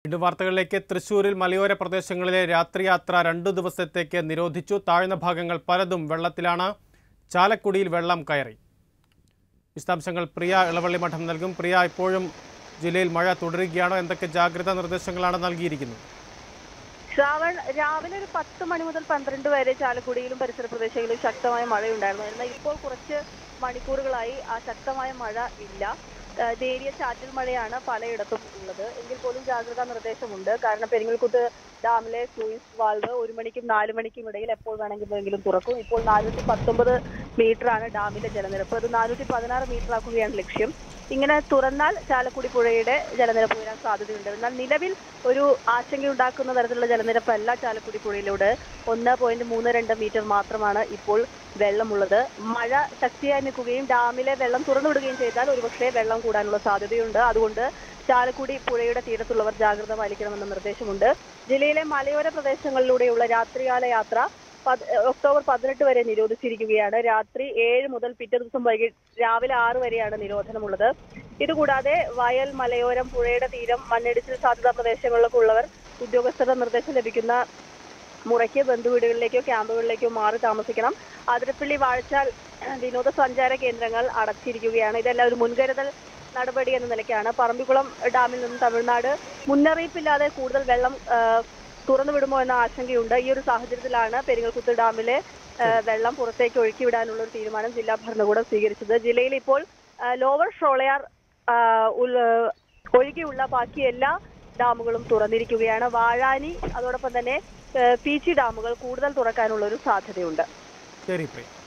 വീണ്ടും വാർത്തകളിലേക്ക് തൃശൂരിൽ മലയോര പ്രദേശങ്ങളിലെ രാത്രിയാത്ര രണ്ടു ദിവസത്തേക്ക് നിരോധിച്ചു താഴ്ന്ന ഭാഗങ്ങൾ പലതും വെള്ളത്തിലാണ് ചാലക്കുടിയിൽ വെള്ളം കയറി വിശദാംശങ്ങൾ പ്രിയ ഇളവള്ളി മഠം നൽകും പ്രിയ ഇപ്പോഴും ജില്ലയിൽ മഴ തുടരുകയാണോ എന്തൊക്കെ ജാഗ്രതാ നിർദ്ദേശങ്ങളാണ് നൽകിയിരിക്കുന്നത് ശ്രാവൺ രാവിലെ ഒരു പത്ത് മണി മുതൽ പന്ത്രണ്ട് വരെ ചാലക്കുടിയിലും പരിസര പ്രദേശങ്ങളിലും ശക്തമായ മഴയുണ്ടായിരുന്നു എന്നാൽ ഇപ്പോൾ കുറച്ച് മണിക്കൂറുകളായി ആ ശക്തമായ മഴ ഇല്ല ആ, നേരിയ ചാറ്റൽ മഴയാണ് പലയിടത്തും ഉള്ളത് എങ്കിൽ പോലും ജാഗ്രതാ നിർദ്ദേശമുണ്ട് കാരണം പെരിങ്ങൽകുത്ത് ഡാമിലെ സൂയിസ് വാൾവ് ഒരു മണിക്കും നാല് മണിക്കും ഇടയിൽ എപ്പോൾ വേണമെങ്കിലും തുറക്കും ഇപ്പോൾ നാനൂറ്റി പത്തൊമ്പത് മീറ്റർ ആണ് ഡാമിന്റെ ജലനിരപ്പ് അത് നാനൂറ്റി പതിനാറ് മീറ്റർ ആക്കുകയാണ് ലക്ഷ്യം ഇങ്ങനെ തുറന്നാൽ ചാലക്കുടി പുഴയുടെ ജലനിരപ്പ് ഉയരാൻ സാധ്യതയുണ്ട് എന്നാൽ നിലവിൽ ഒരു ആശങ്കയുണ്ടാക്കുന്ന തരത്തിലുള്ള ജലനിരപ്പല്ല ചാലക്കുടി പുഴയിലൂടെ ഒന്ന് പോയിന്റ് മൂന്ന് രണ്ട് മീറ്റർ മാത്രമാണ് ഇപ്പോൾ വെള്ളമുള്ളത് മഴ ശക്തിയായി നിൽക്കുകയും ഡാമിലെ വെള്ളം തുറന്നുവിടുകയും ചെയ്താൽ ഒരുപക്ഷെ വെള്ളം കൂടാനുള്ള സാധ്യതയുണ്ട് അതുകൊണ്ട് ചാലക്കുടി പുഴയുടെ തീരത്തുള്ളവർ ജാഗ്രത പാലിക്കണമെന്ന നിർദ്ദേശമുണ്ട് ജില്ലയിലെ മലയോര പ്രദേശങ്ങളിലൂടെയുള്ള രാത്രികാല യാത്ര പത്- ഒക്ടോബർ പതിനെട്ട് വരെ നിരോധിച്ചിരിക്കുകയാണ് രാത്രി ഏഴ് മുതൽ പിറ്റേ ദിവസം വൈകിട്ട് രാവിലെ ആറ് വരെയാണ് നിരോധനമുള്ളത് ഇതുകൂടാതെ വയൽ മലയോരം പുഴയുടെ തീരം മണ്ണിടിച്ചിൽ സാധ്യതാ പ്രദേശങ്ങളിലൊക്കെ ഉള്ളവർ ഉദ്യോഗസ്ഥരുടെ നിർദ്ദേശം ലഭിക്കുന്ന മുറയ്ക്ക് ബന്ധുവീടുകളിലേക്കോ ക്യാമ്പുകളിലേക്കോ മാറി താമസിക്കണം അതിരപ്പള്ളി വാഴച്ചാൽ വിനോദസഞ്ചാര കേന്ദ്രങ്ങൾ അടച്ചിരിക്കുകയാണ് ഇതെല്ലാം ഒരു മുൻകരുതൽ നടപടി എന്ന നിലയ്ക്കാണ് പറമ്പിക്കുളം ഡാമിൽ നിന്നും തമിഴ്നാട് മുന്നറിയിപ്പില്ലാതെ കൂടുതൽ വെള്ളം ആ, തുറന്നു വിടുമോ എന്ന ആശങ്കയുണ്ട് ഈ ഒരു സാഹചര്യത്തിലാണ് പെരിങ്ങൽകുത്ത് ഡാമിലെ ആ, വെള്ളം പുറത്തേക്ക് ഒഴുക്കിവിടാനുള്ള ഒരു തീരുമാനം ജില്ലാ ഭരണകൂടം സ്വീകരിച്ചത് ജില്ലയിൽ ഇപ്പോൾ ആ, ലോവർ ഷോളയാർ ആ, ഉൾ- ഒഴികെയുള്ള ബാക്കി എല്ലാ ഡാമുകളും തുറന്നിരിക്കുകയാണ് വാഴാനി അതോടൊപ്പം തന്നെ ആ, പീച്ചി ഡാമുകൾ കൂടുതൽ തുറക്കാനുള്ള ഒരു സാധ്യതയുണ്ട് ശരി പ്രിയ